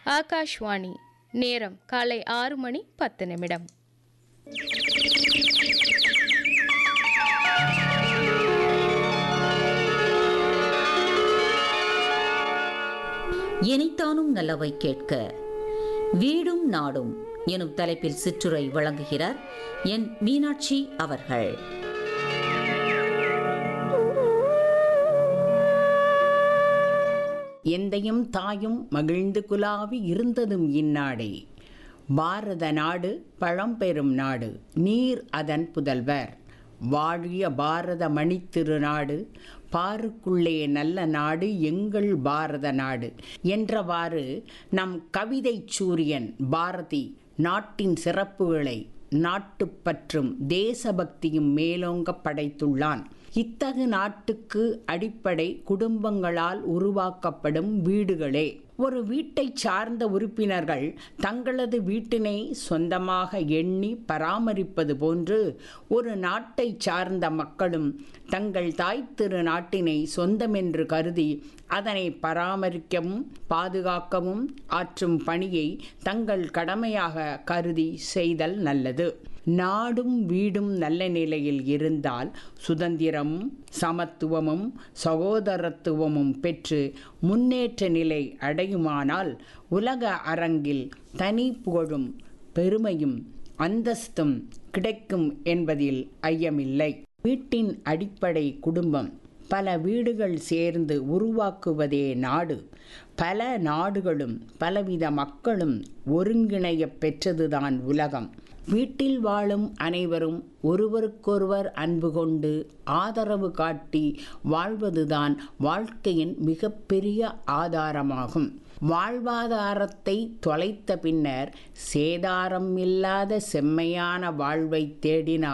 ஆகாஷ்வாணி நேரம் காலை ஆறு மணி பத்து நிமிடம் இனித்தானும் நல்லவை கேட்க வீடும் நாடும் எனும் தலைப்பில் சிற்றுரை வழங்குகிறார் என் மீனாட்சி அவர்கள் எந்தையும் தாயும் மகிழ்ந்து குலாவி இருந்ததும் இந்நாடே பாரத நாடு பழம்பெரும் நாடு நீர் அதன் புதல்வர் வாழிய பாரத மணித்திருநாடு பாருக்குள்ளே நல்ல நாடு எங்கள் பாரத நாடு என்றவாறு நம் கவிதை சூரியன் பாரதி நாட்டின் சிறப்புகளை நாட்டுப்பற்றும் தேசபக்தியும் மேலோங்க படைத்துள்ளான் இத்தகு நாட்டுக்கு அடிப்படை குடும்பங்களால் உருவாக்கப்படும் வீடுகளே ஒரு வீட்டை சார்ந்த உறுப்பினர்கள் தங்களது வீட்டினை சொந்தமாக எண்ணி பராமரிப்பது போன்று ஒரு நாட்டை சார்ந்த மக்களும் தங்கள் தாய் திரு நாட்டினை சொந்தமென்று கருதி அதனை பராமரிக்கவும் பாதுகாக்கவும் ஆற்றும் பணியை தங்கள் கடமையாக கருதி செய்தல் நல்லது நாடும் வீடும் நல்ல நிலையில் இருந்தால் சுதந்திரமும் சமத்துவமும் சகோதரத்துவமும் பெற்று முன்னேற்ற நிலை அடையுமானால் உலக அரங்கில் தனி புகழும் பெருமையும் அந்தஸ்தும் கிடைக்கும் என்பதில் ஐயமில்லை வீட்டின் அடிப்படை குடும்பம் பல வீடுகள் சேர்ந்து உருவாக்குவதே நாடு பல நாடுகளும் பலவித மக்களும் ஒருங்கிணைய பெற்றதுதான் உலகம் வீட்டில் வாழும் அனைவரும் ஒருவருக்கொருவர் அன்பு கொண்டு ஆதரவு காட்டி வாழ்வதுதான் வாழ்க்கையின் மிகப்பெரிய ஆதாரமாகும் வாழ்வாதாரத்தை தொலைத்த பின்னர் சேதாரம் இல்லாத செம்மையான வாழ்வை தேடினால்